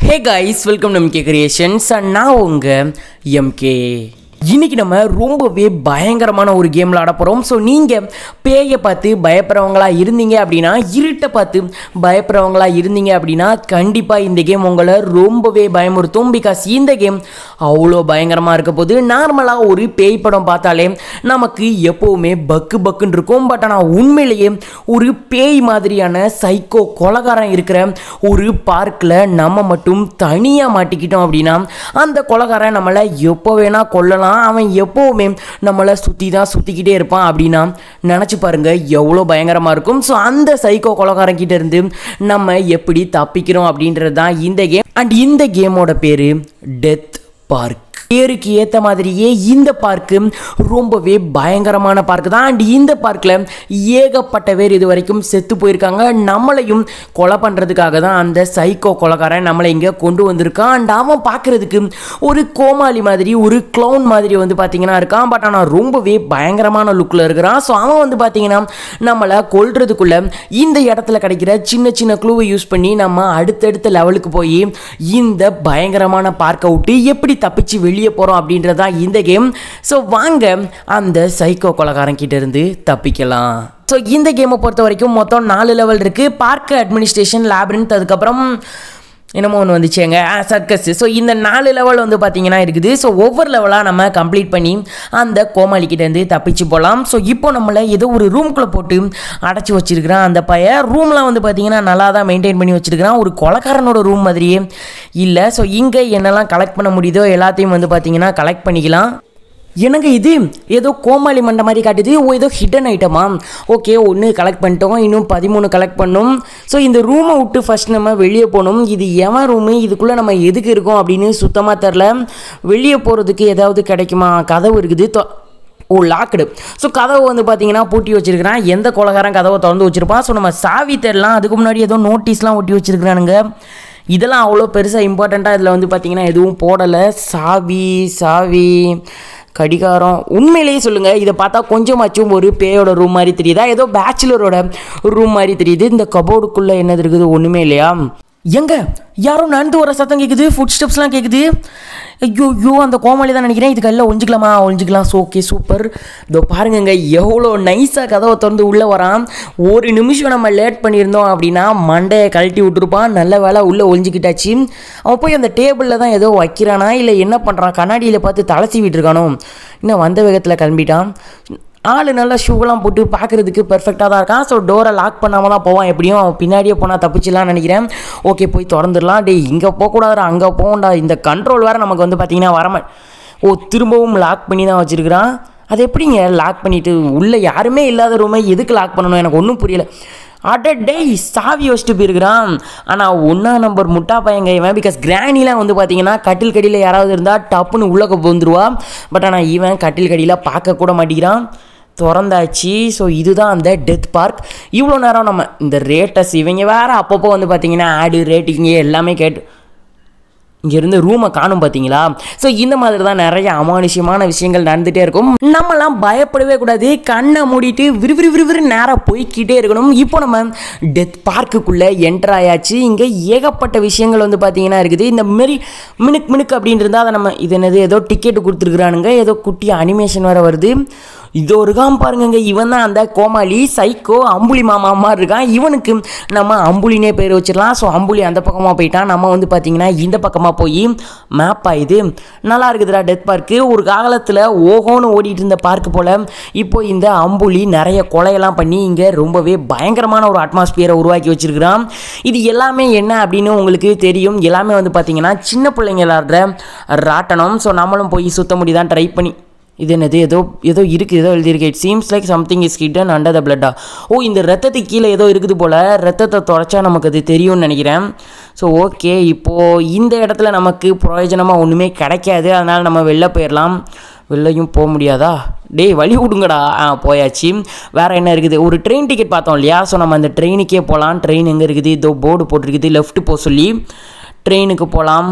hey guys welcome to MK creations நான் உங்கள் MK இன்னைக்கு நம்ம ரொம்பவே பயங்கரமான ஒரு கேம் விளாட போகிறோம் ஸோ நீங்கள் பேயை பார்த்து பயப்படுறவங்களா இருந்தீங்க அப்படின்னா இருட்டை பார்த்து பயப்படுறவங்களா இருந்தீங்க அப்படின்னா கண்டிப்பாக இந்த கேம் உங்களை ரொம்பவே பயமுறுத்தும் பிகாஸ் இந்த கேம் அவ்வளோ பயங்கரமாக இருக்க போது நார்மலாக ஒரு பேய் படம் பார்த்தாலே நமக்கு எப்போவுமே பக்கு பக்குன்னு இருக்கும் பட் ஆனால் உண்மையிலேயே ஒரு பேய் மாதிரியான சைக்கோ கொலகாரன் இருக்கிற ஒரு பார்க்கில் நம்ம மட்டும் தனியாக மாட்டிக்கிட்டோம் அப்படின்னா அந்த கொலகாரன் நம்மளை எப்போ வேணால் கொல்லலாம் அவன் எப்போவுமே நம்மளை சுற்றி தான் சுற்றிக்கிட்டே இருப்பான் அப்படின்னா நினச்சி பாருங்க எவ்வளோ பயங்கரமாக இருக்கும் ஸோ அந்த சைக்கோ கொலகாரன் கிட்ட இருந்து நம்ம எப்படி தப்பிக்கிறோம் அப்படின்றது தான் இந்த கேம் அண்ட் இந்த கேமோட பேர் டெத் பார்க் பேருக்கு ஏற்ற மாதிரியே இந்த பார்க்கு ரொம்பவே பயங்கரமான பார்க் தான் அண்ட் இந்த பார்க்கில் ஏகப்பட்ட பேர் இது வரைக்கும் செத்து போயிருக்காங்க நம்மளையும் கொலை பண்ணுறதுக்காக தான் அந்த சைக்கோ கொலைக்காரன் நம்மளை இங்கே கொண்டு வந்திருக்கான் அண்ட் அவன் பார்க்குறதுக்கு ஒரு கோமாளி மாதிரி ஒரு க்ளவுன் மாதிரி வந்து பார்த்தீங்கன்னா இருக்கான் பட் ஆனால் ரொம்பவே பயங்கரமான லுக்கில் இருக்கிறான் ஸோ அவன் வந்து பார்த்தீங்கன்னா நம்மளை கொல்றதுக்குள்ள இந்த இடத்துல கிடைக்கிற சின்ன சின்ன க்ளூவை யூஸ் பண்ணி நம்ம அடுத்தடுத்த லெவலுக்கு போய் இந்த பயங்கரமான பார்க்கை விட்டு எப்படி தப்பிச்சு வெளியே போகிறோம் அப்படின்றது தான் இந்த கேம் ஸோ வாங்க அந்த சைக்கோ கொலகாரன் கிட்ட இருந்து தப்பிக்கலாம் ஸோ இந்த கேமை பொறுத்த வரைக்கும் மொத்தம் நாலு லெவல் இருக்குது பார்க் அட்மினிஸ்ட்ரேஷன் லேப்ரின்த் அதுக்கப்புறம் என்னமோ ஒன்று வந்துச்சுங்க சர்க்கஸ் ஸோ இந்த நாலு லெவல் வந்து பார்த்தீங்கன்னா இருக்குது ஸோ ஒவ்வொரு லெவலாக நம்ம கம்ப்ளீட் பண்ணி அந்த கோமாளிக்கிட்டேருந்து தப்பிச்சு போகலாம் ஸோ இப்போ நம்மளை ஏதோ ஒரு ரூம்குள்ளே போட்டு அடைச்சி வச்சிருக்கிறான் அந்த பையன் ரூம்லாம் வந்து பார்த்தீங்கன்னா நல்லா தான் மெயின்டைன் பண்ணி வச்சிருக்கிறான் ஒரு கொலக்காரனோட ரூம் மாதிரியே இல்லை ஸோ இங்கே என்னெல்லாம் கலெக்ட் பண்ண முடியுதோ எல்லாத்தையும் வந்து பார்த்தீங்கன்னா கலெக்ட் பண்ணிக்கலாம் என்னங்க இது ஏதோ கோமாளி மண்டை மாதிரி காட்டுது ஓ ஏதோ ஹிடன் ஐட்டமா ஓகே ஒன்று கலெக்ட் பண்ணிட்டோம் இன்னும் பதிமூணு கலெக்ட் பண்ணோம் ஸோ இந்த ரூமை விட்டு ஃபஸ்ட் நம்ம வெளியே போகணும் இது எவன் ரூமு இதுக்குள்ளே நம்ம எதுக்கு இருக்கோம் அப்படின்னு சுத்தமாக தெரில வெளியே போகிறதுக்கு ஏதாவது கிடைக்குமா கதவு இருக்குது தொ- ஓ லாக்டு ஸோ கதவு வந்து பார்த்தீங்கன்னா பூட்டி வச்சிருக்கிறான் எந்த கொலகாரன் கதவை திறந்து வச்சிருப்பான் ஸோ நம்ம சாவி தேடலாம் அதுக்கு முன்னாடி ஏதோ நோட்டீஸ்லாம் ஒட்டி வச்சிருக்கிறானுங்க இதெல்லாம் அவ்வளோ பெருசாக இம்பார்ட்டண்ட்டாக இதில் வந்து பார்த்தீங்கன்னா எதுவும் போடலை சாவி சாவி கடிகாரம் உண்மையிலேயே சொல்லுங்கள் இதை பார்த்தா கொஞ்சமாச்சும் ஒரு பேயோட ரூம் மாதிரி தெரியுதா ஏதோ பேச்சுலரோட ரூம் மாதிரி தெரியுது இந்த கபோர்டுக்குள்ளே என்னது இருக்குது ஒன்றுமே இல்லையா எங்க யாரோ நடந்து வர சத்தம் கேட்குது ஃபுட் ஸ்டெப்ஸ்லாம் கேட்குது ஐயோ ஐயோ அந்த கோமாளி தான் நினைக்கிறேன் இதுக்கு எல்லாம் ஒழிஞ்சிக்கலாமா ஒழிஞ்சிக்கலாம் ஓகே சூப்பர் இதோ பாருங்கங்க எவ்வளோ நைஸாக கதவை திறந்து உள்ளே வரான் ஒரு நிமிஷம் நம்ம லேட் பண்ணியிருந்தோம் அப்படின்னா மண்டையை கழட்டி விட்டுருப்பான் நல்ல வேலை உள்ளே ஒழிஞ்சிக்கிட்டாச்சு அவன் போய் அந்த டேபிளில் தான் ஏதோ வைக்கிறானா இல்லை என்ன பண்ணுறான் கண்ணாடியில் பார்த்து தலை சீவிட்டு இருக்கானோ இன்னும் வந்த வேகத்தில் கிளம்பிட்டான் ஆள் நல்லா ஷூவெல்லாம் போட்டு பார்க்குறதுக்கு பெர்ஃபெக்டாக தான் இருக்கான் ஸோ டோரை லாக் பண்ணாமல் தான் போவான் எப்படியும் அவன் பின்னாடியே போனால் தப்பிச்சிடலாம்னு நினைக்கிறேன் ஓகே போய் திறந்துடலாம் டேய் இங்கே போகக்கூடாதுடா அங்கே போகண்டா இந்த கண்ட்ரோல் வேறு நமக்கு வந்து பார்த்தீங்கன்னா வரமா ஓ திரும்பவும் லாக் பண்ணி தான் வச்சுருக்கிறான் அது எப்படிங்க லாக் பண்ணிவிட்டு உள்ளே யாருமே இல்லாத ரூமை எதுக்கு லாக் பண்ணணும் எனக்கு ஒன்றும் புரியல அட டேய் சாவி வச்சுட்டு போயிருக்கிறான் ஆனால் ஒன்றா நம்பர் முட்டா பையங்க இவன் பிகாஸ் கிராணிலாம் வந்து பார்த்தீங்கன்னா கட்டில் கடியில் யாராவது இருந்தால் டப்புன்னு உள்ளே வந்துருவா பட் ஆனால் இவன் கட்டில் கடியில் பார்க்க கூட மாட்டேங்கிறான் திறந்தாச்சு ஸோ இதுதான் அந்த டெத் பார்க் இவ்வளோ நேரம் நம்ம இந்த ரேட்டஸ் இவங்க வேறு அப்பப்போ வந்து பார்த்தீங்கன்னா ஆடு ரேட்டிங்கு எல்லாமே கேட்டு இங்கேருந்து ரூமை காணும் பார்த்தீங்களா ஸோ இந்த மாதிரி தான் நிறைய அமானுஷ்யமான விஷயங்கள் நடந்துகிட்டே இருக்கும் நம்மலாம் பயப்படவே கூடாது கண்ணை மூடிட்டு விறுவிறு விறுவிறு நேராக போய்க்கிட்டே இருக்கணும் இப்போ நம்ம டெத் பார்க்குக்குள்ளே என்டர் ஆயாச்சு இங்கே ஏகப்பட்ட விஷயங்கள் வந்து பார்த்தீங்கன்னா இருக்குது இந்த மாரி மினுக் மினுக் அப்படின்னு இருந்தால் அதை நம்ம இது என்னது ஏதோ டிக்கெட்டு கொடுத்துருக்குறானுங்க ஏதோ குட்டி அனிமேஷன் வேறு வருது இதோ இருக்கான் பாருங்கங்க இவன் தான் அந்த கோமாளி சைக்கோ அம்புலி மாமா மாதிரி இருக்கான் இவனுக்கு நம்ம அம்புலினே பேர் வச்சிடலாம் ஸோ அம்புலி அந்த பக்கமாக போயிட்டான் நம்ம வந்து பார்த்தீங்கன்னா இந்த பக்கமாக போய் மேப் ஆயுது நல்லா இருக்குதுடா டெத் பார்க்கு ஒரு காலத்தில் ஓஹோன்னு ஓடிட்டு இருந்த பார்க்கு போல் இப்போ இந்த அம்புலி நிறைய கொலையெல்லாம் பண்ணி இங்கே ரொம்பவே பயங்கரமான ஒரு அட்மாஸ்பியரை உருவாக்கி வச்சிருக்கிறான் இது எல்லாமே என்ன அப்படின்னு உங்களுக்கு தெரியும் எல்லாமே வந்து பார்த்தீங்கன்னா சின்ன பிள்ளைங்க விளாடுற ராட்டனம் ஸோ நம்மளும் போய் சுத்த முடியுதான் ட்ரை பண்ணி இது என்னது ஏதோ ஏதோ இருக்குது ஏதோ எழுதியிருக்கு it seems like something is hidden under the பிளட்டா ஓ இந்த ரத்தத்துக்கு கீழே ஏதோ இருக்குது போல் ரத்தத்தை தொடச்சா நமக்கு அது தெரியும்னு நினைக்கிறேன் ஸோ ஓகே இப்போது இந்த இடத்துல நமக்கு பிரயோஜனமாக ஒன்றுமே கிடைக்காது அதனால் நம்ம வெளில போயிடலாம் வெளிலையும் போக முடியாதா டேய் வழி விடுங்கடா ஆ போயாச்சு வேறு என்ன இருக்குது ஒரு ட்ரெயின் டிக்கெட் பார்த்தோம் இல்லையா ஸோ நம்ம அந்த ட்ரெயினுக்கே போகலாம் ட்ரெயின் எங்கே இருக்குது இதோ போர்டு போட்டிருக்குது லெஃப்ட் போக சொல்லி ட்ரெயினுக்கு போகலாம்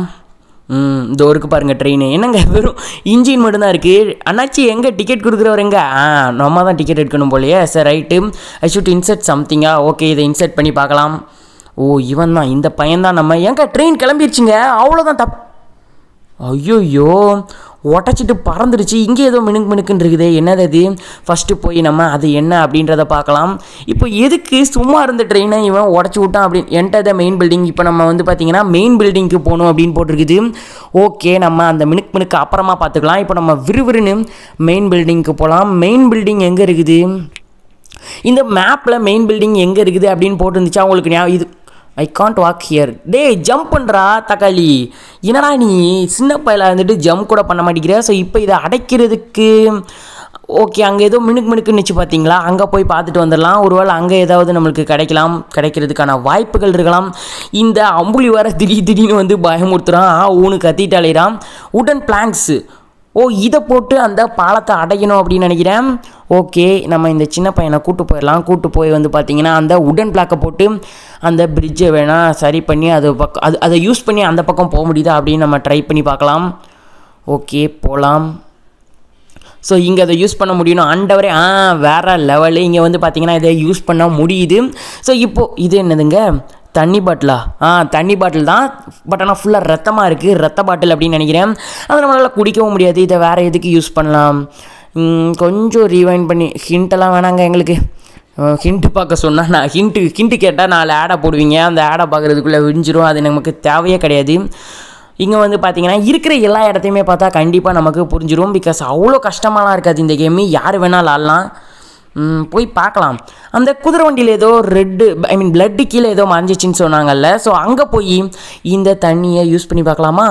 ம் இதோ இருக்கு பாருங்க ட்ரெயின் என்னங்க வெறும் இன்ஜின் மட்டும்தான் இருக்குது அண்ணாச்சி எங்கே டிக்கெட் கொடுக்குறவர் எங்க ஆ நம்ம தான் டிக்கெட் எடுக்கணும் போலையே sir right I should insert சம்திங்கா ஓகே இதை இன்சர்ட் பண்ணி பார்க்கலாம் ஓ இவன் தான் இந்த பையன்தான் நம்ம எங்க ட்ரெயின் கிளம்பிருச்சுங்க அவ்வளோதான் தப் ஐயோயோ உடச்சிட்டு பறந்துடுச்சு இங்கே ஏதோ மினுக்கு மினுக்குன்னு இருக்குது என்னது அது ஃபஸ்ட்டு போய் நம்ம அது என்ன அப்படின்றத பார்க்கலாம் இப்போ எதுக்கு சும்மா இருந்த ட்ரெயினை இவன் உடச்சி விட்டான் அப்படின்னு என்கிட்ட த மெயின் பில்டிங் இப்போ நம்ம வந்து பார்த்தீங்கன்னா மெயின் பில்டிங்க்கு போகணும் அப்படின்னு போட்டிருக்குது ஓகே நம்ம அந்த மினுக்கு மினுக்கு அப்புறமா பார்த்துக்கலாம் இப்போ நம்ம விறுவிறுன்னு மெயின் பில்டிங்க்கு போகலாம் மெயின் பில்டிங் எங்கே இருக்குது இந்த மேப்பில் மெயின் பில்டிங் எங்கே இருக்குது அப்படின்னு போட்டுருந்துச்சா உங்களுக்கு ஞாபகம் இது ஐ காண்ட் வாக் ஹியர் டேய் ஜம்ப் பண்ணுறா தக்காளி என்னடா நீ சின்ன பையலாக இருந்துட்டு ஜம்ப் கூட பண்ண மாட்டேங்கிற ஸோ இப்போ இதை அடைக்கிறதுக்கு ஓகே அங்கே ஏதோ மினுக்கு மினுக்குன்னு வச்சு பார்த்தீங்களா அங்கே போய் பார்த்துட்டு வந்துடலாம் ஒருவேளை அங்கே ஏதாவது நம்மளுக்கு கிடைக்கலாம் கிடைக்கிறதுக்கான வாய்ப்புகள் இருக்கலாம் இந்த அம்புலி வர திடீர் திடீர்னு வந்து பயமுறுத்துறான் ஆ ஊனு கத்திட்டு அலையிறான் உடன் பிளாங்க்ஸு ஓ இதை போட்டு அந்த பாலத்தை அடையணும் அப்படின்னு நினைக்கிறேன் ஓகே நம்ம இந்த சின்ன பையனை கூட்டு போயிடலாம் கூட்டு போய் வந்து பார்த்தீங்கன்னா அந்த உடன் பிளாக்கை போட்டு அந்த பிரிட்ஜை வேணால் சரி பண்ணி அது பக்கம் அது அதை யூஸ் பண்ணி அந்த பக்கம் போக முடியுதா அப்படின்னு நம்ம ட்ரை பண்ணி பார்க்கலாம் ஓகே போகலாம் ஸோ இங்கே அதை யூஸ் பண்ண முடியும் ஆண்டவரே ஆ வேற லெவலு இங்கே வந்து பார்த்தீங்கன்னா இதை யூஸ் பண்ண முடியுது ஸோ இப்போது இது என்னதுங்க தண்ணி பாட்டிலா ஆ தண்ணி பாட்டில் தான் பட் ஆனால் ஃபுல்லாக ரத்தமாக இருக்குது ரத்த பாட்டில் அப்படின்னு நினைக்கிறேன் அதை நம்மளால் குடிக்கவும் முடியாது இதை வேறு எதுக்கு யூஸ் பண்ணலாம் ம், கொஞ்சம் ரீவைண்ட் பண்ணி ஹிண்ட்டெல்லாம் வேணாங்க எங்களுக்கு ஹிண்ட்டு பார்க்க சொன்னால் நான் ஹிண்ட்டு ஹிண்ட்டு கேட்டால் நாலு ஆடை போடுவீங்க அந்த ஆடை பார்க்குறதுக்குள்ளே விழிஞ்சிரும் அது நமக்கு தேவையே கிடையாது இங்கே வந்து பார்த்தீங்கன்னா இருக்கிற எல்லா இடத்தையுமே பார்த்தா கண்டிப்பாக நமக்கு புரிஞ்சிரும் பிகாஸ் அவ்வளோ கஷ்டமாலாம் இருக்காது இந்த கேமு யார் வேணாலும் ஆடலாம் ம், போய் பார்க்கலாம் அந்த குதிரை வண்டியில் ஏதோ ரெட்டு ஐ மீன் பிளட்டு கீழே ஏதோ மறைஞ்சிச்சின்னு சொன்னாங்கல்ல ஸோ அங்கே போய் இந்த தண்ணியை யூஸ் பண்ணி பார்க்கலாமா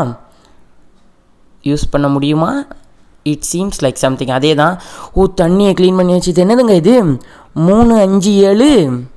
யூஸ் பண்ண முடியுமா இட் சீம்ஸ் லைக் சம்திங் அதே தான் ஓ தண்ணியை க்ளீன் பண்ணி வச்சு இது என்னதுங்க இது மூணு அஞ்சு ஏழு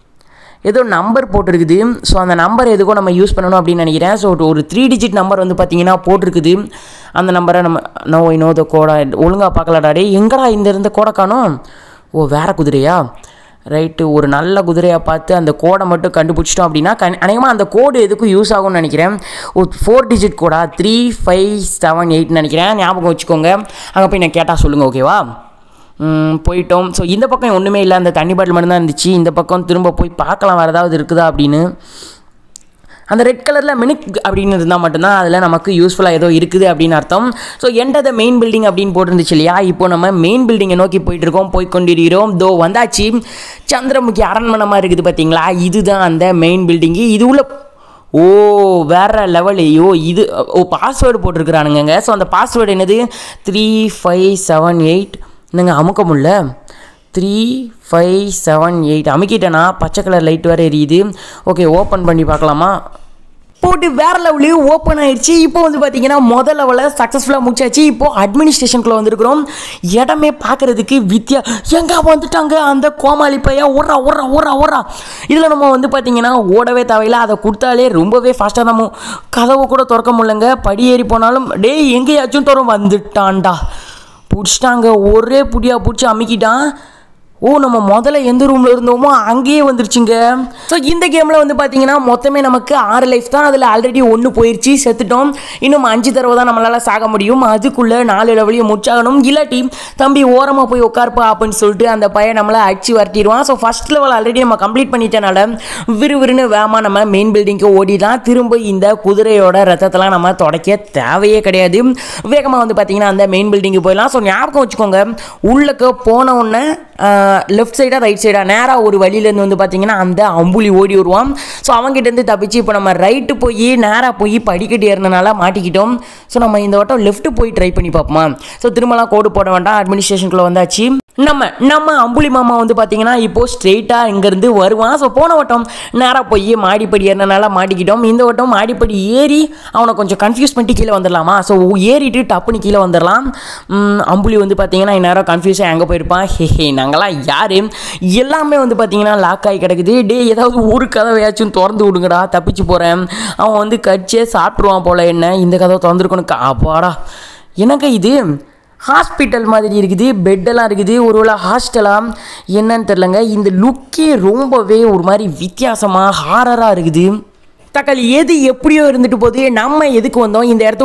ஏதோ நம்பர் போட்டிருக்குது ஸோ அந்த நம்பர் எதுக்கோ நம்ம யூஸ் பண்ணணும் அப்படின்னு நினைக்கிறேன் ஸோ ஒரு த்ரீ டிஜிட் நம்பர் வந்து பார்த்தீங்கன்னா போட்டிருக்குது அந்த நம்பரை நம்ம நோ நோ த கோடா ஒழுங்காக பார்க்கலடா டே எங்கடா இந்த இருந்த கோடை காணோம் ஓ வேற குதிரையா ரைட்டு ஒரு நல்ல குதிரையாக பார்த்து அந்த கோடை மட்டும் கண்டுபிடிச்சிட்டோம் அப்படின்னா கண் அநேகமாக அந்த கோடு எதுக்கும் யூஸ் ஆகும்னு நினைக்கிறேன் ஒரு ஃபோர் டிஜிட் கோடா த்ரீ ஃபைவ் செவன் எயிட்னு நினைக்கிறேன் ஞாபகம் வச்சுக்கோங்க அங்கே போய் நான் கேட்டால் சொல்லுங்கள் ஓகேவா ம், போயிட்டோம் ஸோ இந்த பக்கம் ஒன்றுமே இல்லை அந்த தண்ணி பாட்டில் மட்டும்தான் இருந்துச்சு இந்த பக்கம் திரும்ப போய் பார்க்கலாம் வேறு ஏதாவது இருக்குதா அப்படின்னு அந்த ரெட் கலரில் மினிக் அப்படின்னு இருந்தால் மட்டும்தான் அதில் நமக்கு யூஸ்ஃபுல்லாக ஏதோ இருக்குது அப்படின்னு அர்த்தம் ஸோ என்ட த மெயின் பில்டிங் அப்படின்னு போட்டிருந்துச்சு இல்லையா இப்போ நம்ம மெயின் பில்டிங்கை நோக்கி போயிட்டு இருக்கோம் போய் கொண்டிருக்கிறோம் தோ வந்தாச்சு சந்திரமுகி அரண்மனை மாதிரி இருக்குது பார்த்தீங்களா இதுதான் அந்த மெயின் பில்டிங்கு இது உள்ள ஓ வேற லெவல் ஐயோ இது ஓ பாஸ்வேர்டு போட்டிருக்கிறானுங்க ஸோ அந்த பாஸ்வேர்டு என்னது த்ரீ ஃபைவ் செவன் எயிட் என்னங்க அமுக்க முடியல த்ரீ ஃபைவ் செவன் எயிட் அமுக்கிட்டேனா பச்சை கலர் லைட் வேறு எரியுது ஓகே ஓப்பன் பண்ணி பார்க்கலாமா போட்டு வேற லெவலு ஓப்பன் ஆயிடுச்சு இப்போ வந்து பார்த்தீங்கன்னா முதல் லெவலில் சக்ஸஸ்ஃபுல்லாக முடிச்சாச்சு இப்போ அட்மினிஸ்ட்ரேஷனுக்குள்ள வந்திருக்கிறோம் இடமே பார்க்கறதுக்கு வித்தியா எங்க வந்துட்டாங்க அந்த கோமாளி பையன் ஓடுறா ஓடுறா ஓடுறா ஓடுறா இதில் நம்ம வந்து பார்த்தீங்கன்னா ஓடவே தேவையில்ல அதை கொடுத்தாலே ரொம்பவே ஃபாஸ்ட்டாக நம்ம கதவு கூட திறக்க முடியலங்க படி ஏறி போனாலும் டேய் எங்கேயாச்சும் திறம் வந்துட்டான்டா பிடிச்சிட்டாங்க ஒரே புடியாக பிடிச்சி அமுக்கிட்டான் ஓ நம்ம முதல்ல எந்த ரூமில் இருந்தோமோ அங்கேயே வந்துருச்சுங்க ஸோ இந்த கேமில் வந்து பார்த்தீங்கன்னா மொத்தமே நமக்கு ஆறு லைஃப் தான் அதில் ஆல்ரெடி ஒன்று போயிடுச்சு செத்துட்டோம் இன்னும் அஞ்சு தடவை தான் நம்மளால் சாக முடியும் அதுக்குள்ளே நாலு லெவலையும் முடிச்சாகணும் இல்லாட்டி தம்பி ஓரமாக போய் உட்கார்ப்பா அப்படின்னு சொல்லிட்டு அந்த பையன் நம்மளை அடிச்சு வரட்டிடுவான் ஸோ ஃபர்ஸ்ட் லெவல் ஆல்ரெடி நம்ம கம்ப்ளீட் பண்ணிட்டனால விறுவிறுன்னு வேகமாக நம்ம மெயின் பில்டிங்க்கு ஓடி தான் திரும்ப இந்த குதிரையோட ரத்தத்தெல்லாம் நம்ம தொடக்க தேவையே கிடையாது வேகமாக வந்து பார்த்தீங்கன்னா அந்த மெயின் பில்டிங்கு போயிடலாம் ஸோ ஞாபகம் வச்சுக்கோங்க உள்ளக்க போன உடனே லெஃப்ட் சைடா ரைட் சைடா நேராக ஒரு வழியிலேருந்து வந்து பார்த்தீங்கன்னா அந்த அம்புலி ஓடி வருவான் ஸோ அவங்ககிட்டேருந்து தப்பிச்சு இப்போ நம்ம ரைட்டு போய் நேராக போய் படிக்கட்டு ஏறினால மாட்டிக்கிட்டோம் ஸோ நம்ம இந்த வட்டம் லெஃப்ட் போய் ட்ரை பண்ணி பார்ப்போமா ஸோ திரும்பலாம் கோடு போட வேண்டாம் அட்மினிஸ்ட்ரேஷனுக்குள்ளே வந்தாச்சு நம்ம நம்ம அம்புலி மாமா வந்து பார்த்தீங்கன்னா இப்போ ஸ்ட்ரெயிட்டாக இங்கேருந்து வருவான் ஸோ போன வட்டம் நேராக போய் மாடிப்படி ஏறினால மாட்டிக்கிட்டோம் இந்த வட்டம் மாடிப்படி ஏறி அவனை கொஞ்சம் கன்ஃபியூஸ் பண்ணிட்டு கீழே வந்துடலாமா ஸோ ஏறிட்டு டப்புன்னு கீழே வந்துடலாம் ம், அம்புலி வந்து பார்த்தீங்கன்னா இந்நேரம் கன்ஃபியூஸாக எங்கே போயிருப்பான் ஹே ஹே நாங்களாம் யார் எல்லாமே வந்து பார்த்தீங்கன்னா லாக் ஆகி கிடக்குது டே ஏதாவது ஒரு கதவையாச்சும் திறந்து விடுங்கடா தப்பிச்சு போகிறேன் அவன் வந்து கடிச்சே சாப்பிட்ருவான் போல என்ன இந்த கதவை திறந்துருக்கணும் அப்பாடா எனக்கு இது ஹாஸ்பிட்டல் மாதிரி இருக்குது பெட்டெல்லாம் இருக்குது ஒருவேளை ஹாஸ்டலா என்னன்னு தெரிலங்க இந்த லுக்கே ரொம்பவே ஒரு மாதிரி வித்தியாசமாக ஹாரராக இருக்குது தக்காளி எது எப்படியோ இருந்துட்டு போகுது நம்ம எதுக்கு வந்தோம் இந்த இடத்த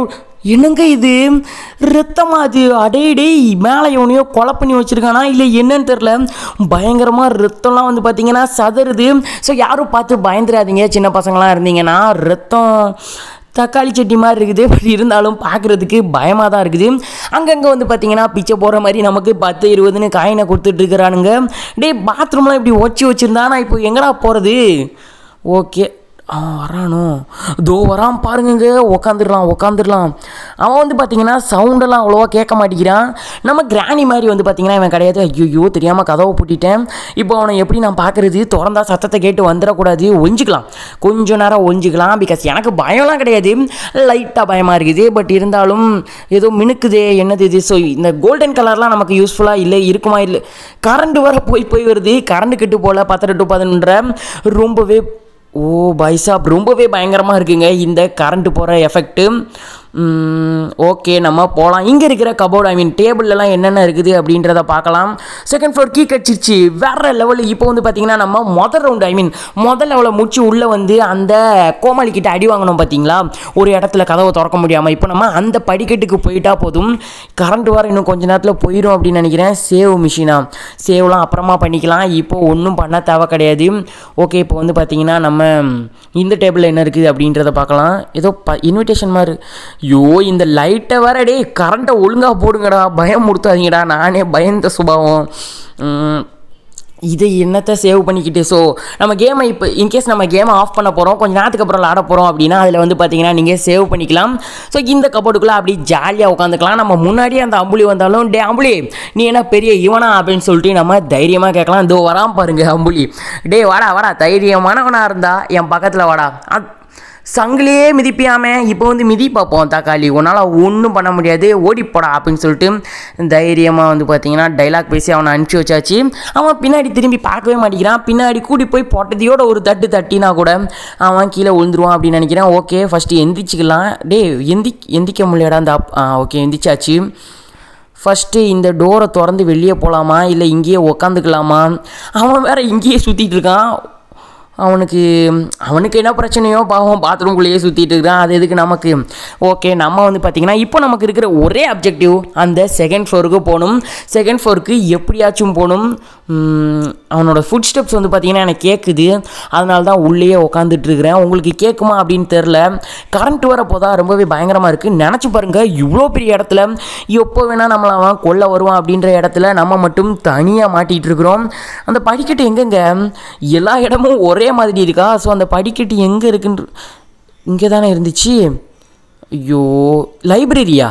என்னங்க இது ரத்தமா அது அடே டேய் மேலே எவனையோ கொலை பண்ணி வச்சிருக்கானா இல்லை என்னன்னு தெரில பயங்கரமாக ரத்தம்லாம் வந்து பார்த்தீங்கன்னா சதறுது ஸோ யாரும் பார்த்து பயந்துடாதீங்க சின்ன பசங்களாம் இருந்தீங்கன்னா ரத்தம் தக்காளி சட்னி மாதிரி இருக்குது பட் இருந்தாலும் பார்க்குறதுக்கு பயமாக தான் இருக்குது அங்கங்கே வந்து பார்த்தீங்கன்னா பிச்சை போகிற மாதிரி நமக்கு பத்து இருபதுன்னு காயினை கொடுத்துட்டு இருக்கிறானுங்க டேய் பாத்ரூம்லாம் இப்படி ஒச்சி வச்சுருந்தா நான் இப்போ எங்கடா போகிறது ஓகே ஆ வரானோ தோ வரான் பாருங்கங்க உக்காந்துடலாம் உக்காந்துடலாம் அவன் வந்து பார்த்தீங்கன்னா சவுண்டெல்லாம் அவ்வளோவா கேட்க மாட்டேங்கிறான் நம்ம கிராணி மாதிரி வந்து பார்த்தீங்கன்னா இவன் கிடையாது ஐயோ தெரியாமல் கதவை பூட்டிட்டேன் இப்போ அவனை எப்படி நான் பார்க்குறது திறந்தா சத்தத்தை கேட்டு வந்துடக்கூடாது ஒஞ்சிக்கலாம் கொஞ்ச நேரம் ஒஞ்சிக்கலாம் பிகாஸ் எனக்கு பயம்லாம் கிடையாது லைட்டாக பயமாக இருக்குது பட் இருந்தாலும் ஏதோ மினுக்குதே என்னது இது ஸோ இந்த கோல்டன் கலர்லாம் நமக்கு யூஸ்ஃபுல்லாக இல்லை இருக்குமா இல்லை கரண்ட் வர போய் போய் வருது கரண்ட் கெட்டு போல் பத்தரை டு பதினொன்றரை ரொம்பவே ஓ பைசாப் ரொம்பவே பயங்கரமாக இருக்குங்க இந்த கரண்ட் போகிற எஃபெக்ட்டு ஓகே நம்ம போகலாம் இங்கே இருக்கிற கபோர்டு ஐ மீன் டேபிள்லாம் என்னென்ன இருக்குது அப்படின்றத பார்க்கலாம் செகண்ட் ஃப்ளோர் கீ கட்சிச்சு வேற லெவலில் இப்போ வந்து பார்த்தீங்கன்னா நம்ம முதல் ரவுண்டு ஐ மீன் முதல் லெவலில் முடிச்சு உள்ளே வந்து அந்த கோமாளி கிட்ட அடி வாங்கணும் பார்த்தீங்களா ஒரு இடத்துல கதவை திறக்க முடியாமல் இப்போ நம்ம அந்த படிக்கட்டுக்கு போயிட்டா போதும் கரண்ட் வர இன்னும் கொஞ்ச நேரத்தில் போயிடும் அப்படின்னு நினைக்கிறேன் சேவ் மிஷினா சேவ்லாம் அப்புறமா பண்ணிக்கலாம் இப்போ ஒன்றும் பண்ண தேவை கிடையாது ஓகே இப்போ வந்து பார்த்தீங்கன்னா நம்ம இந்த டேபிளில் என்ன இருக்குது அப்படின்றத பார்க்கலாம் ஏதோ ப இன்விடேஷன் மாதிரி ஐயோ இந்த லைட்டை வேற டே கரண்ட்டை ஒழுங்காக போடுங்கடா பயம் கொடுத்தாதீங்கடா நானே பயந்த சுபாவம் உம், இதை என்னத்தை சேவ் பண்ணிக்கிட்டு ஸோ நம்ம கேமை இப்போ இன்கேஸ் நம்ம கேமை ஆஃப் பண்ண போகிறோம் கொஞ்சம் நேரத்துக்கு அப்புறம் விளாட போகிறோம் அப்படின்னா அதில் வந்து பார்த்தீங்கன்னா நீங்கள் சேவ் பண்ணிக்கலாம் ஸோ இந்த கபோர்டுக்குள்ளே அப்படி ஜாலியாக உட்காந்துக்கலாம் நம்ம முன்னாடியே அந்த அம்புலி வந்தாலும் டே அம்புலி நீ என்ன பெரிய இவனா அப்படின்னு சொல்லிட்டு நம்ம தைரியமாக கேட்கலாம் இதோ வராம பாருங்க அம்புலி டே வாடா வாடா தைரியமானவனாக இருந்தா என் பக்கத்தில் வாடா அத்- சங்கிலியே மிதிப்பியாம இப்போ வந்து மிதி பார்ப்போம் தக்காளி உன்னால் ஒன்றும் பண்ண முடியாது ஓடிப்போடா அப்படின்னு சொல்லிட்டு தைரியமாக வந்து பார்த்தீங்கன்னா டைலாக் பேசி அவனை அனுப்பிச்சி வச்சாச்சு அவன் பின்னாடி திரும்பி பார்க்கவே மாட்டேங்கிறான் பின்னாடி கூடி போய் போட்டதையோட ஒரு தட்டு தட்டினா கூட அவன் கீழே விழுந்துருவான் அப்படின்னு நினைக்கிறேன் ஓகே ஃபஸ்ட்டு எந்திரிச்சிக்கலாம் டே எந்தி எந்திக்க முடியாடா அந்த அப்- ஆ ஓகே எந்திரிச்சாச்சு ஃபஸ்ட்டு இந்த டோரை திறந்து வெளியே போகலாமா இல்லை இங்கேயே உக்காந்துக்கலாமா அவன் வேற இங்கேயே சுற்றிட்டு இருக்கான் அவனுக்கு அவனுக்கு என்ன பிரச்சனையோ பாவம் பாத்ரூம்குள்ளேயே சுற்றிட்டு இருக்கான் அது எதுக்கு நமக்கு ஓகே நம்ம வந்து பார்த்திங்கன்னா இப்போ நமக்கு இருக்கிற ஒரே அப்ஜெக்டிவ் அந்த செகண்ட் ஃப்ளோருக்கு போகணும் செகண்ட் ஃப்ளோருக்கு எப்படியாச்சும் போகணும் உம், அவனோட ஃபுட் ஸ்டெப்ஸ் வந்து பார்த்திங்கன்னா எனக்கு கேட்குது அதனால தான் உள்ளேயே உட்காந்துட்டு இருக்கிறேன் உங்களுக்கு கேட்குமா அப்படின்னு தெரில கரண்ட் வர போதா ரொம்பவே பயங்கரமாக இருக்குது நினச்சி பாருங்கள் இவ்வளோ பெரிய இடத்துல எப்போ வேணால் நம்மளை அவன் கொல்ல வருவான் அப்படின்ற இடத்துல நம்ம மட்டும் தனியாக மாட்டிகிட்டு இருக்கிறோம் அந்த படிக்கட்டு எங்கெங்க எல்லா இடமும் ஒரே மாதிரி இருக்கா ஸோ அந்த படிக்கட்டு எங்கே இருக்குன்ற இங்கே தானே இருந்துச்சு ஐயோ லைப்ரரியா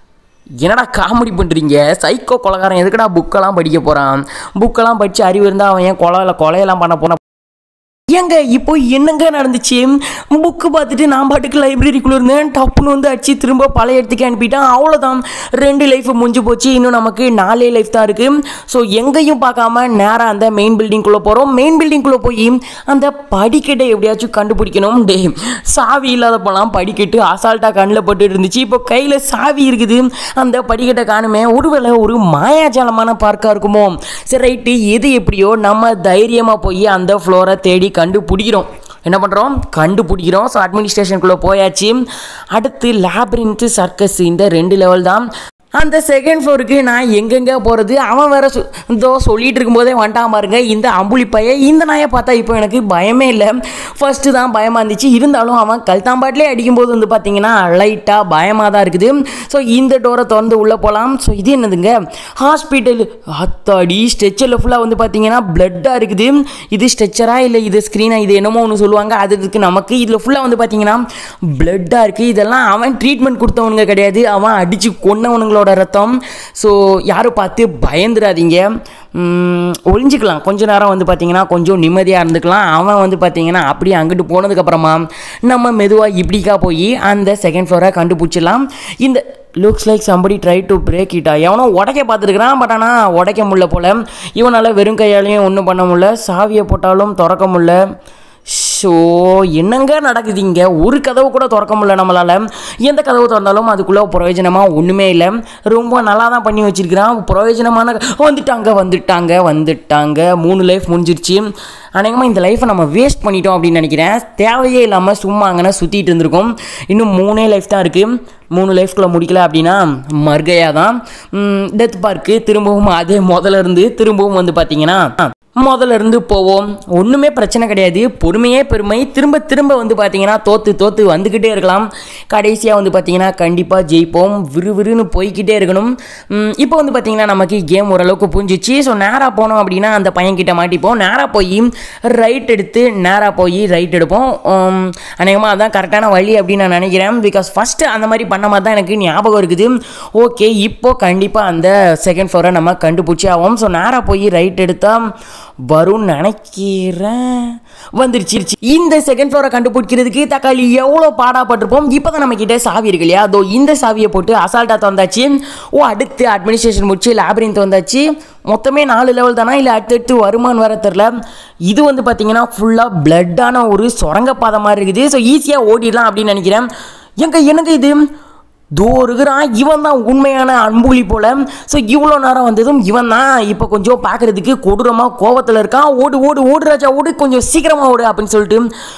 என்னடா காமெடி பண்ணுறீங்க சைக்கோ கொலகாரன் எதுக்குடா புக்கெல்லாம் படிக்க போகிறான் புக்கெல்லாம் படித்து அறிவு இருந்தால் அவன் ஏன் கொலை கொலையெல்லாம் பண்ண போனான் ஏங்க இப்போ என்னங்க நடந்துச்சு புக்கு பார்த்துட்டு நான் பாட்டுக்கு லைப்ரரிக்குள்ளே இருந்தேன் டப்புன்னு வந்து அடிச்சு திரும்ப பழைய இடத்துக்கு அனுப்பிட்டான் அவ்வளோதான் ரெண்டு லைஃப் முடிஞ்சு போச்சு இன்னும் நமக்கு நாலே லைஃப் தான் இருக்குது ஸோ எங்கேயும் பார்க்காம நேராக அந்த மெயின் பில்டிங்குள்ளே போகிறோம் மெயின் பில்டிங்குள்ளே போய் அந்த படிக்கட்டை எப்படியாச்சும் கண்டுபிடிக்கணும் டே சாவி இல்லாதப்பெல்லாம் படிக்கட்டு அசால்ட்டாக கண்ணில் பட்டு இருந்துச்சு இப்போ கையில் சாவி இருக்குது அந்த படிக்கட்டை காணுமே ஒருவேளை ஒரு மாயாஜாலமான பார்க்காக இருக்குமோ சரி ரைட்டு எது எப்படியோ நம்ம தைரியமாக போய் அந்த ஃப்ளோரை தேடி கண்டுபிடிக்கிறோம் என்ன பண்ணுறோம் கண்டுபிடிக்கிறோம் ஸோ அட்மினிஸ்ட்ரேஷனுக்குள்ளே போயாச்சு அடுத்து லேப்ரின்த்து சர்க்கஸ் இந்த ரெண்டு லெவல் தான் அந்த செகண்ட் ஃப்ளோருக்கு நான் எங்கெங்கே போகிறது அவன் வேற சொ- இதோ சொல்லிட்டு இருக்கும்போதே வந்துட்டான் பாருங்க இந்த அம்புலி பைய இந்த நாயை பார்த்தா இப்போ எனக்கு பயமே இல்லை ஃபர்ஸ்ட்டு தான் பயமாக இருந்துச்சு இருந்தாலும் அவன் கல்தாம்பாட்டிலே அடிக்கும்போது வந்து பார்த்தீங்கன்னா லைட்டாக பயமாக தான் இருக்குது ஸோ இந்த டோரை திறந்து உள்ளே போகலாம் ஸோ இது என்னதுங்க ஹாஸ்பிட்டல் அத்தாடி ஸ்ட்ரெச்சரில் ஃபுல்லாக வந்து பார்த்தீங்கன்னா பிளட்டாக இருக்குது இது ஸ்ட்ரெச்சரா இல்லை இது ஸ்க்ரீனா இது என்னமோ ஒன்று சொல்லுவாங்க அது இருக்கு நமக்கு இதில் ஃபுல்லாக வந்து பார்த்தீங்கன்னா பிளட்டாக இருக்குது இதெல்லாம் அவன் ட்ரீட்மெண்ட் கொடுத்தவனுங்க கிடையாது அவன் அடித்து கொன்னவனுங்களோட ரத்தம் ஸோ யாரும் பார்த்து பயந்துடாதீங்க உம், ஒளிஞ்சுக்கலாம் கொஞ்ச நேரம் வந்து பார்த்தீங்கன்னா கொஞ்சம் நிம்மதியாக இருந்துக்கலாம் அவன் வந்து பார்த்தீங்கன்னா அப்படியே அங்கிட்டு போனதுக்கப்புறமா நம்ம மெதுவாக இப்படிக்கா போய் அந்த செகண்ட் ஃப்ளோரை கண்டுபிடிச்சிடலாம் இந்த looks like somebody try to break இட்டா எவனோ உடைக்க பார்த்துருக்குறான் பட் ஆனால் உடைக்க முடியல போல் இவனால் வெறும் கையாலையும் ஒன்றும் பண்ண முடியல சாவியை போட்டாலும் திறக்க முடியல ஷோ என்னங்க நடக்குது இங்கே ஒரு கதவு கூட திறக்க முடியல நம்மளால் எந்த கதவு திறந்தாலும் அதுக்குள்ளே பிரயோஜனமாக ஒன்றுமே இல்லை ரொம்ப நல்லா தான் பண்ணி வச்சிருக்கிறான் பிரயோஜனமான வந்துட்டாங்க வந்துட்டாங்க வந்துட்டாங்க மூணு லைஃப் முடிஞ்சிருச்சு அநேகமாக இந்த லைஃப்பை நம்ம வேஸ்ட் பண்ணிட்டோம் அப்படின்னு நினைக்கிறேன் தேவையே இல்லாமல் சும்மா அங்கே சுற்றிட்டு இருந்திருக்கோம் இன்னும் மூணே லைஃப் தான் இருக்குது மூணு லைஃப்குள்ளே முடிக்கல அப்படின்னா மர்கையா தான் டெத் பார்க்கு திரும்பவும் அதே முதல்ல இருந்து திரும்பவும் வந்து பார்த்தீங்கன்னா முதல்ல இருந்து போவோம் ஒன்றுமே பிரச்சனை கிடையாது பொறுமையே பெருமை திரும்ப திரும்ப வந்து பார்த்தீங்கன்னா தோத்து தோத்து வந்துக்கிட்டே இருக்கலாம் கடைசியாக வந்து பார்த்தீங்கன்னா கண்டிப்பாக ஜெயிப்போம் விறுவிறுன்னு போய்க்கிட்டே இருக்கணும் ம், இப்போ வந்து பார்த்தீங்கன்னா நமக்கு கேம் ஓரளவுக்கு புரிஞ்சிச்சு ஸோ நேராக போனோம் அப்படின்னா அந்த பையன்கிட்ட மாட்டிப்போம் நேராக போய் ரைட் எடுத்து நேராக போய் ரைட் எடுப்போம் உம், அநேகமாக அதான் கரெக்டான வழி அப்படின்னு நான் நினைக்கிறேன் பிகாஸ் ஃபஸ்ட்டு அந்த மாதிரி பண்ண மாதிரி தான் எனக்கு ஞாபகம் இருக்குது ஓகே இப்போ கண்டிப்பாக அந்த செகண்ட் ஃப்ளோரை நம்ம கண்டுபிடிச்சி ஆகும் ஸோ நேராக போய் ரைட் எடுத்தால் வரும்னு நினைக்கிறேன் வந்துருச்சு இந்த செகண்ட் ஃப்ளோரை கண்டுபிடிக்கிறதுக்கு தக்காளி எவ்வளோ பாடாப்பட்டிருப்போம் இப்போ தான் நம்ம கிட்ட சாவி இருக்கு இல்லையா அதோ இந்த சாவியை போட்டு அசால்ட்டாக வந்தாச்சு ஓ அடுத்து அட்மினிஸ்ட்ரேஷன் முடிச்சு லேபரின்த் வந்தாச்சு மொத்தமே நாலு லெவல் தானா இல்லை அடுத்தடுத்து வருமானு வர தெரில இது வந்து பார்த்தீங்கன்னா ஃபுல்லாக பிளட்டான ஒரு சுரங்கப்பாதை மாதிரி இருக்குது ஸோ ஈஸியாக ஓடிடலாம் அப்படின்னு நினைக்கிறேன் எங்க எனக்கு இது தோ இருக்கிறான் இவன் தான் உண்மையான அன்புலி போல ஸோ இவ்வளோ நேரம் வந்ததும் இவன் தான் இப்போ கொஞ்சம் பார்க்கறதுக்கு கொடூரமாக கோவத்தில் இருக்கான் ஓடு ஓடு ஓடு ராஜா ஓடு கொஞ்சம் சீக்கிரமாக ஓடு அப்படின்னு சொல்லிட்டு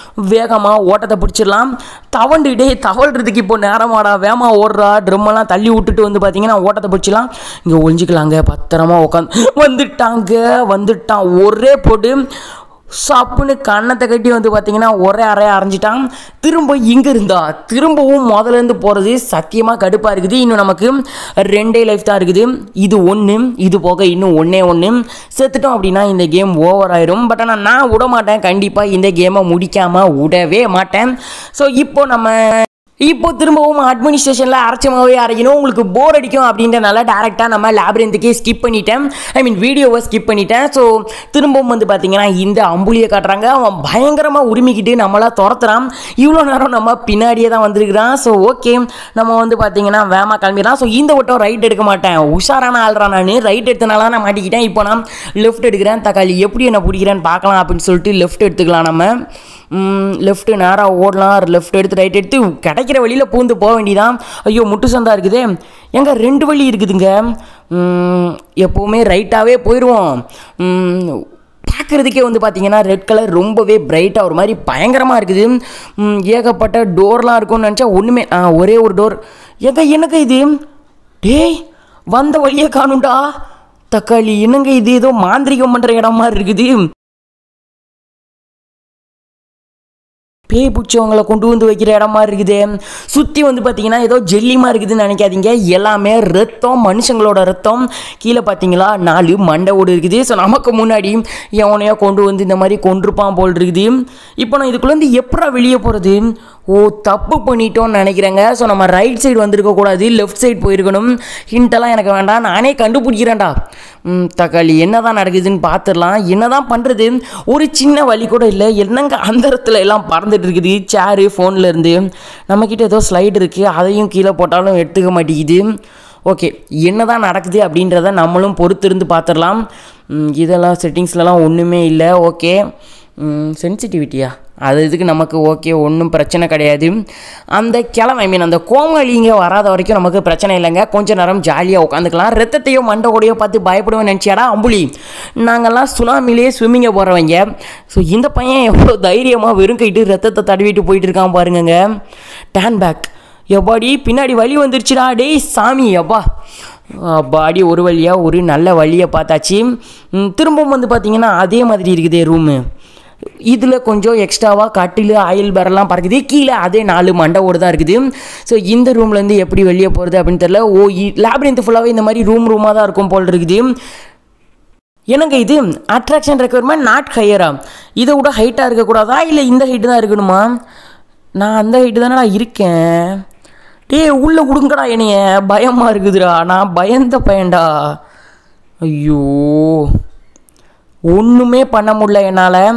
வேகமாக ஓட்டத்தை பிடிச்சிடலாம் தவண்டுகிட்டே தவழ்றதுக்கு இப்போ நேரமாடா வேகமா ஓடுறா ட்ரம்மெல்லாம் தள்ளி விட்டுட்டு வந்து பார்த்தீங்கன்னா ஓட்டத்தை பிடிச்சிடலாம் இங்கே ஒழிஞ்சிக்கலாங்க பத்திரமா உட்காந்து வந்துட்டாங்க வந்துட்டான் ஒரே போட்டு சப்புன்னு கண்ணத்தை கட்டி வந்து பார்த்தீங்கன்னா ஒரே அறைய அரைஞ்சிட்டான் திரும்ப இங்கே இருந்தா திரும்பவும் முதல்ல இருந்து போகிறது சத்தியமாக கடுப்பாக இருக்குது இன்னும் நமக்கு ரெண்டே லைஃப் தான் இருக்குது இது ஒன்று இது போக இன்னும் ஒன்றே ஒன்று செத்துட்டோம் அப்படின்னா இந்த கேம் ஓவர் ஆயிரும் பட் ஆனால் நான் விட மாட்டேன் கண்டிப்பாக இந்த கேமை முடிக்காமல் விடவே மாட்டேன் ஸோ இப்போ நம்ம இப்போ திரும்பவும் அட்மினிஸ்ட்ரேஷனில் அரைச்சமாகவே அரைக்கணும் உங்களுக்கு போர் அடிக்கும் அப்படின்றனால டேரெக்டாக நம்ம லேப்ரின்த்துக்கே ஸ்கிப் பண்ணிட்டேன் ஐ மீன் வீடியோவை ஸ்கிப் பண்ணிட்டேன் ஸோ திரும்பவும் வந்து பார்த்தீங்கன்னா இந்த அம்புலியை காட்டுறாங்க அவன் பயங்கரமாக உரிமிக்கிட்டு நம்மளா துரத்துறான் இவ்வளோ நேரம் நம்ம பின்னாடியே தான் வந்திருக்கிறான் ஸோ ஓகே நம்ம வந்து பார்த்தீங்கன்னா வேமா கிளம்பிடலாம் ஸோ இந்த வட்டம் ரைட் எடுக்க மாட்டேன் உஷாரான ஆள்றா நான் ரைட் எடுத்தனால தான் நான் மாட்டிக்கிட்டேன் இப்போ நான் லெஃப்ட் எடுக்கிறேன் தக்காளி எப்படி என்ன பிடிக்கிறேன்னு பார்க்கலாம் அப்படின்னு சொல்லிட்டு லெஃப்ட் எடுத்துக்கலாம் நம்ம லெஃப்ட்டு நேராக ஓடலாம் லெஃப்ட் எடுத்து ரைட் எடுத்து கிடைக்கிற வழியில் பூந்து போக வேண்டியதான் ஐயோ முட்டு சந்தா இருக்குதே எங்க ரெண்டு வழி இருக்குதுங்க ம், எப்போவுமே ரைட்டாகவே போயிடுவோம் பார்க்குறதுக்கே வந்து பார்த்தீங்கன்னா ரெட் கலர் ரொம்பவே பிரைட்டாக ஒரு மாதிரி பயங்கரமாக இருக்குது ம், ஏகப்பட்ட டோர்லாம் இருக்கும்னு நினச்சா ஒன்றுமே ஆ, ஒரே ஒரு டோர் எங்க எனக்கு இது டேய் வந்த வழியே காணும்டா தக்காளி என்னங்க இது ஏதோ மாந்திரிகம் பண்ணுற இடம் மாதிரி இருக்குது பேய் பிடிச்சவங்களை கொண்டு வந்து வைக்கிற இடம் மாதிரி இருக்குது சுற்றி வந்து பார்த்தீங்கன்னா ஏதோ ஜெல்லிமா இருக்குதுன்னு நினைக்காதீங்க எல்லாமே ரத்தம் மனுஷங்களோட ரத்தம் கீழே பார்த்தீங்களா நாலு மண்டை ஓடு இருக்குது ஸோ நமக்கு முன்னாடி எவனையோ கொண்டு வந்து இந்த மாதிரி கொண்டிருப்பான் போல் இருக்குது இப்போ நான் இதுக்குள்ளேருந்து எப்படா வெளியே போகிறது ஓ தப்பு பண்ணிட்டோம்னு நினைக்கிறேங்க ஸோ நம்ம ரைட் சைடு வந்திருக்கக்கூடாது லெஃப்ட் சைடு போயிருக்கணும் ஹிண்டெல்லாம் எனக்கு வேண்டாம் நானே கண்டுபிடிக்கிறேன்டா ம், தக்காளி என்னதான் நடக்குதுன்னு பார்த்துடலாம் என்னதான் பண்ணுறது ஒரு சின்ன வழி கூட இல்லை என்னங்க அந்த இடத்துல எல்லாம் பறந்துட்டு இருக்குது சேரு ஃபோனில் இருந்து நம்மக்கிட்ட ஏதோ ஸ்லைடு இருக்குது அதையும் கீழே போட்டாலும் எடுத்துக்க மாட்டேங்குது ஓகே என்னதான் நடக்குது அப்படின்றத நம்மளும் பொறுத்திருந்து பார்த்துடலாம் ம், இதெல்லாம் செட்டிங்ஸ்லலாம் ஒன்றுமே இல்லை ஓகே சென்சிட்டிவிட்டியா அது இதுக்கு நமக்கு ஓகே ஒன்றும் பிரச்சனை கிடையாது அந்த கிழமை ஐ மீன் அந்த கோமாளிங்க வராத வரைக்கும் நமக்கு பிரச்சனை இல்லைங்க கொஞ்ச நேரம் ஜாலியாக உட்காந்துக்கலாம் ரத்தத்தையோ மண்டை கூடயோ பார்த்து பயப்படுவேன் நினச்சியாடா அம்புலி நாங்கள்லாம் சுனாமிலேயே ஸ்விம்மிங்கை போகிறவங்க ஸோ இந்த பையன் எவ்வளோ தைரியமாக வெறும் கைட்டு ரத்தத்தை தடவிட்டு போயிட்டு இருக்கான் பாருங்கங்க டேன் பேக் எப்பாடி பின்னாடி வழி வந்துருச்சுடா டேய் சாமி அப்பா பாடி ஒரு வழியாக ஒரு நல்ல வழியை பார்த்தாச்சு ம், திரும்பவும் வந்து பார்த்தீங்கன்னா அதே மாதிரி இருக்குதே ரூமு இதில் கொஞ்சம் எக்ஸ்ட்ராவாக கட்டில் ஆயில் பேரெல்லாம் பறக்குது கீழே அதே நாலு மண்டவோடு தான் இருக்குது ஸோ இந்த ரூம்லேருந்து எப்படி வெளியே போகிறது அப்படின்னு தெரியல ஓ லேப்ரின்த் ஃபுல்லாகவே இந்த மாதிரி ரூம் ரூமாக தான் இருக்கும் போல் இருக்குது என்னங்க இது அட்ராக்ஷன் ரெக்குவயர்மெண்ட் நாட் ஹையரா இதை விட ஹைட்டாக இருக்கக்கூடாதா இல்லை இந்த ஹைட்டு தான் இருக்கணுமா நான் அந்த ஹைட்டு தானடா இருக்கேன் டேய் உள்ளே விடுங்கடா என்னைய பயமாக இருக்குதுடா நான் பயந்த பையன்டா ஐயோ ஒன்றுமே பண்ண முடியல என்னால்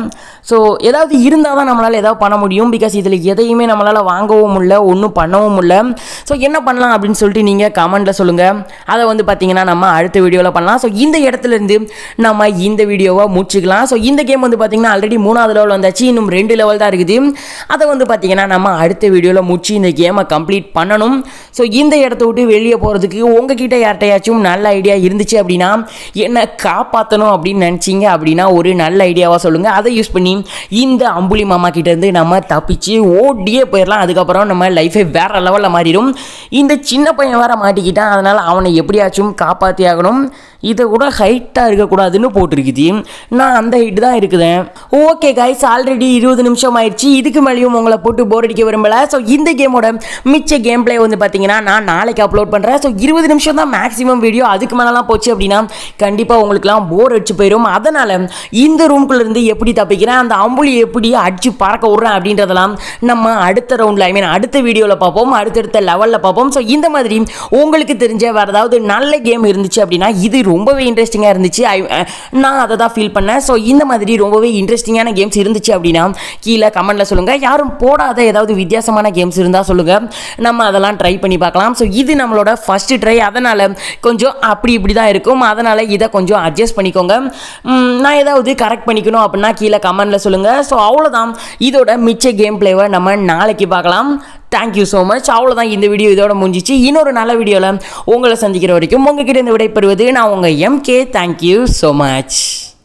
ஸோ ஏதாவது இருந்தால் தான் நம்மளால் ஏதாவது பண்ண முடியும் பிகாஸ் இதில் எதையுமே நம்மளால் வாங்கவும் முடியல ஒன்றும் பண்ணவும் முடியல ஸோ என்ன பண்ணலாம் அப்படின்னு சொல்லிட்டு நீங்கள் கமெண்ட்டில் சொல்லுங்கள் அதை வந்து பார்த்தீங்கன்னா நம்ம அடுத்த வீடியோவில் பண்ணலாம் ஸோ இந்த இடத்துல இருந்து நம்ம இந்த வீடியோவை முடிச்சுக்கலாம் ஸோ இந்த கேம் வந்து பார்த்தீங்கன்னா ஆல்ரெடி மூணாவது லெவல் வந்தாச்சு இன்னும் ரெண்டு லெவல் தான் இருக்குது அதை வந்து பார்த்தீங்கன்னா நம்ம அடுத்த வீடியோவில் முடிச்சு இந்த கேமை கம்ப்ளீட் பண்ணணும் ஸோ இந்த இடத்த விட்டு வெளியே போகிறதுக்கு உங்ககிட்ட யார்கிட்டயாச்சும் நல்ல ஐடியா இருந்துச்சு அப்படின்னா என்னை காப்பாற்றணும் அப்படின்னு நினச்சிங்க அப்படின்னா ஒரு நல்ல ஐடியாவாக சொல்லுங்கள் அதை யூஸ் பண்ணி இந்த அம்புலி மாமா கிட்ட இருந்து நம்ம தப்பிச்சு ஓடியே போயிடலாம் அதுக்கப்புறம் நம்ம லைஃபே வேற லெவலில் மாறிடும் இந்த சின்ன பையன் வேற மாட்டிக்கிட்டான் அதனால் அவனை எப்படியாச்சும் காப்பாற்றி ஆகணும் இதை கூட ஹைட்டாக இருக்கக்கூடாதுன்னு போட்டிருக்குது நான் அந்த ஹைட்டு தான் இருக்குதேன் ஓகே கைஸ் ஆல்ரெடி இருபது நிமிஷம் ஆயிடுச்சு இதுக்கு மேலேயும் உங்களை போட்டு போர் அடிக்க விரும்பல ஸோ இந்த கேமோட மிச்ச கேம் பிளே வந்து பார்த்தீங்கன்னா நான் நாளைக்கு அப்லோட் பண்ணுறேன் ஸோ இருபது நிமிஷம் தான் மேக்ஸிமம் வீடியோ அதுக்கு மேலலாம் போச்சு அப்படின்னா கண்டிப்பாக உங்களுக்குலாம் போர் அடிச்சு போயிடும் அதனால் இந்த ரூம்குள்ள இருந்து எப்படி தப்பிக்கிறேன் அந்த அம்புலி எப்படி அடிச்சு பறக்க விட்றேன் அப்படின்றதெல்லாம் நம்ம அடுத்த ரவுண்டில் ஐ மீன் அடுத்த வீடியோவில் பார்ப்போம் அடுத்தடுத்த லெவலில் பார்ப்போம் ஸோ இந்த மாதிரி உங்களுக்கு தெரிஞ்ச வேறு ஏதாவது நல்ல கேம் இருந்துச்சு அப்படின்னா இது ரொம்பவே இன்ட்ரெஸ்டிங்காக இருந்துச்சு ஐ நான் அதை தான் ஃபீல் பண்ணேன் ஸோ இந்த மாதிரி ரொம்பவே இன்ட்ரெஸ்டிங்கான கேம்ஸ் இருந்துச்சு அப்படின்னா கீழே கமெண்ட்டில் சொல்லுங்கள் யாரும் போடாத ஏதாவது வித்தியாசமான கேம்ஸ் இருந்தால் சொல்லுங்கள் நம்ம அதெல்லாம் ட்ரை பண்ணி பார்க்கலாம் ஸோ இது நம்மளோட ஃபஸ்ட்டு ட்ரை அதனால் கொஞ்சம் அப்படி இப்படி தான் இருக்கும் அதனால் இதை கொஞ்சம் அட்ஜஸ்ட் பண்ணிக்கோங்க ம், நான் ஏதாவது கரெக்ட் பண்ணிக்கணும் அப்படின்னா கீழே கமெண்ட்டில் சொல்லுங்கள் ஸோ அவ்வளோதான் இதோட மிச்ச கேம் பிளேவை நம்ம நாளைக்கு பார்க்கலாம் தேங்க்யூ ஸோ மச் அவ்வளோதான் இந்த வீடியோ இதோட முடிஞ்சிச்சு இன்னொரு நல்ல வீடியோவில் உங்களை சந்திக்கிற வரைக்கும் உங்ககிட்ட இருந்து விடைபெறுவது நான் உங்கள் எம்கே தேங்க்யூ ஸோ மச்